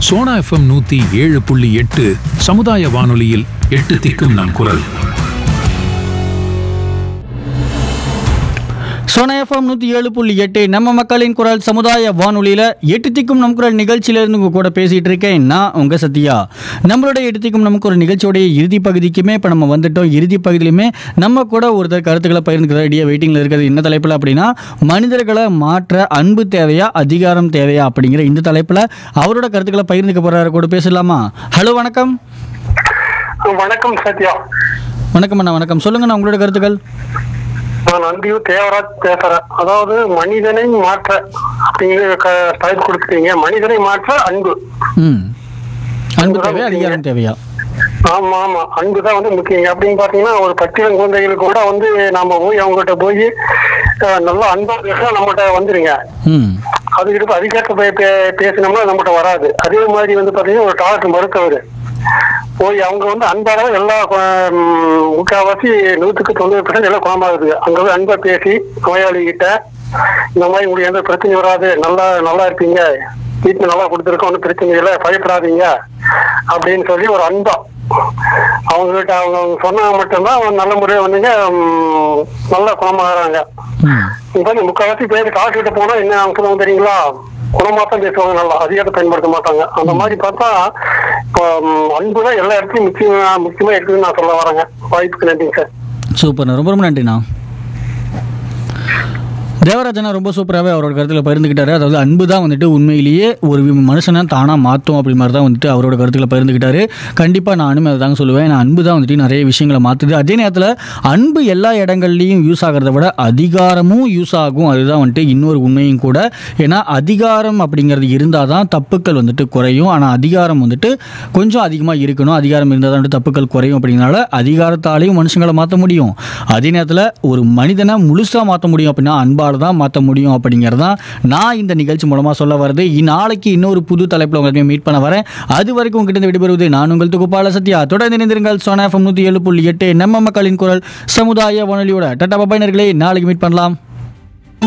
Sona FM நூத்தி ஏழு புள்ளி எட்டு சமுதாய வானொலியில் எட்டு திக்கும் நம் குரல் சோனா எஃப்எம் நூற்றி ஏழு புள்ளி எட்டு நம்ம மக்களின் குரல் சமுதாய வானொலியில் எட்டு திக்கும் நம் குரல் நிகழ்ச்சியிலேருந்து உங்கள் கூட பேசிகிட்டு இருக்கேன் நான் உங்கள் சத்யா நம்மளுடைய எட்டு திக்கும் நம்ம குரல் நிகழ்ச்சியோடைய இறுதி பகுதிக்குமே இப்போ நம்ம வந்துட்டோம் இறுதி பகுதியிலுமே நம்ம கூட ஒருத்தர் கருத்துக்களை பகிர்ந்துக்கிற ரெடியாக வெயிட்டிங்கில் இருக்கிறது என்ன தலைப்பில் அப்படின்னா மனிதர்களை மாற்ற அன்பு தேவையா அதிகாரம் தேவையா அப்படிங்கிற இந்த தலைப்பில் அவரோட கருத்துக்களை பகிர்ந்துக்க போகிறாரு கூட பேசலாமா ஹலோ வணக்கம் வணக்கம் சத்யா வணக்கம் அண்ணா வணக்கம் சொல்லுங்கண்ணா உங்களோட கருத்துக்கள் நான் அன்பியூர் தேவராஜ் பேசுறேன் அதாவது மனிதனை மாற்ற அப்படிங்கிற க- தலைப்பு கொடுத்துட்டீங்க மனிதனை மாற்ற அன்பு ம் அன்பு தேவையா அதிகாரம் தேவையா ஆமா ஆமா அன்பு தான் வந்து முக்கியம் அப்படின்னு பாத்தீங்கன்னா ஒரு பச்சிளம் குழந்தைகளுக்கு கூட வந்து நாம போய் அவங்ககிட்ட போய் அஹ், நல்லா அன்பா பேசினா நம்மகிட்ட வந்துருங்க ம் அதுக்கிட்ட அதிகாரத்தை போய் பே- பேசினோம்னா நம்மகிட்ட வராது அதே மாதிரி வந்து பாத்தீங்கன்னா ஒரு டாக்டர் மருத்துவர் போய் அவங்க வந்து அன்பால எல்லா கு- ம், முக்காவாசி நூற்றுக்கு தொண்ணூறு பர்சன்ட் எல்லாம் குணமாகுது அங்க போய் அன்பா பேசி நோயாளி கிட்ட இந்த மாதிரி உங்களுக்கு எந்த பிரச்சனையும் வராது நல்லா நல்லா இருப்பீங்க வீட்டுல நல்லா கொடுத்துருக்கோம் ஒன்றும் பிரச்சனை இல்லை பயப்படாதீங்க அப்படின்னு சொல்லி ஒரு அன்பா அவங்க கிட்ட அவங்க அவங்க சொன்னாங்க மட்டும்தான் அவங்க நல்ல முறையில் வந்துங்க ம், நல்லா குணமாகறாங்க ம் இப்ப வந்து முக்கால்வாசி பேர் டாக்டர் கிட்ட போனா என்ன அவங்க சொல்லுவாங்க தெரியுங்களா குணமா தான் பேசுவாங்க நல்லா அதிகாரத்தை பயன்படுத்த மாட்டாங்க அந்த மாதிரி பார்த்தா இப்போ ம், அன்பு தான் எல்லா இடத்துலயும் முக்கியமா முக்கியமா இருக்குதுன்னு நான் சொல்ல வரேங்க வாய்ப்புக்கு நன்றிங்க சார் சூப்பர்ண்ணா ரொம்ப ரொம்ப நன்றிண்ணா தேவராஜனா ரொம்ப சூப்பராகவே அவரோட கருத்தில் பகிர்ந்துக்கிட்டாரு அதாவது அன்பு தான் வந்துட்டு உண்மையிலேயே ஒரு வி- மனுஷனை தானாக மாற்றும் அப்படி மாதிரி தான் வந்துட்டு அவரோட கருத்தில் பகிர்ந்துக்கிட்டாரு கண்டிப்பாக நானுமே அதை தாங்க சொல்லுவேன் நான் அன்பு தான் வந்துட்டு நிறைய விஷயங்களை மாற்றுது அதே நேரத்தில் அன்பு எல்லா இடங்கள்லையும் யூஸ் ஆகிறத விட அதிகாரமும் யூஸ் ஆகும் அதுதான் வந்துட்டு இன்னொரு உண்மையும் கூட ஏன்னா அதிகாரம் அப்படிங்கிறது இருந்தால் தான் தப்புக்கள் வந்துட்டு குறையும் ஆனால் அதிகாரம் வந்துட்டு கொஞ்சம் அதிகமாக இருக்கணும் அதிகாரம் இருந்தால் தான் வந்துட்டு தப்புக்கள் குறையும் அப்படிங்கிறனால அதிகாரத்தாலையும் மனுஷங்களை மாற்ற முடியும் அதே நேரத்தில் ஒரு மனிதனை முழுசாக மாற்ற முடியும் அப்படின்னா அன்பால் தான் மாற்ற முடியும் அப்படிங்கிறதான் நான் இந்த நிகழ்ச்சி மூலமாக சொல்ல வருது நாளைக்கு இன்னொரு புது தலைப்பில் உங்களுக்கு மீட் பண்ண வரேன் அது வரைக்கும் உங்ககிட்ட இருந்து விடைபெறுவது நான் உங்கள் தொகுப்பாள சத்யா தொடர்ந்து இணைந்திருங்கள் சோனா எஃப்எம் நூற்றி ஏழு புள்ளி எட்டு நம்ம மக்களின் குரல் சமுதாய வானொலியோட டட்டா பப்பாயினர்களே நாளைக்கு மீட் பண்ணலாம்